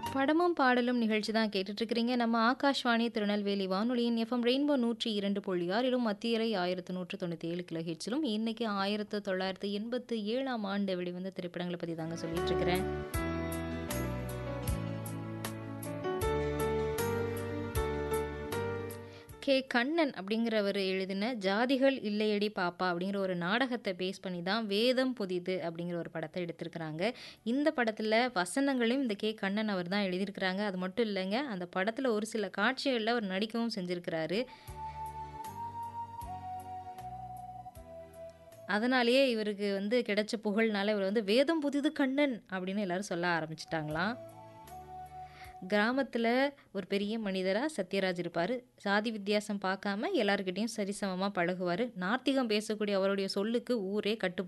படமும் பாடலும் நிகழ்ச்சி தான் கேட்டுட்டு இருக்கிறீங்க நம்ம ஆகாஷ்வாணி திருநெல்வேலி வானொலியின் எஃப்எம் ரெயின்போ நூற்றி இரண்டு புள்ளி ஆறிலும் மத்திய அலை ஆயிரத்து நூற்று தொண்ணூற்றி ஏழு கிலோ ஹெட்ஸிலும் இன்னைக்கு ஆயிரத்து தொள்ளாயிரத்து எண்பத்து ஏழாம் ஆண்டு வெளிவந்த திரைப்படங்களை பற்றி தாங்க சொல்லிட்டு இருக்கிறேன் கே கண்ணன் அப்படிங்கிறவர் எழுதின ஜாதிகள் இல்லையடி பாப்பா அப்படிங்கிற ஒரு நாடகத்தை பேஸ் பண்ணி தான் வேதம் புதிது அப்படிங்கிற ஒரு படத்தை எடுத்திருக்கிறாங்க இந்த படத்தில் வசனங்களையும் இந்த கே கண்ணன் அவர் தான் எழுதியிருக்கிறாங்க அது மட்டும் இல்லைங்க அந்த படத்தில் ஒரு சில காட்சிகளில் அவர் நடிக்கவும் செஞ்சுருக்கிறாரு அதனாலேயே இவருக்கு வந்து கிடைச்ச புகழ்னால இவர் வந்து வேதம் புதிது கண்ணன் அப்படின்னு எல்லாரும் சொல்ல ஆரம்பிச்சிட்டாங்களாம் கிராமத்தில் ஒரு பெரிய மனிதராக சத்யராஜ் இருப்பார் சாதி வித்தியாசம் பார்க்காம எல்லாருக்கிட்டேயும் சரிசமமாக பழகுவார் நாத்திகம் பேசக்கூடிய அவருடைய சொல்லுக்கு ஊரே கட்டுப்பட்டு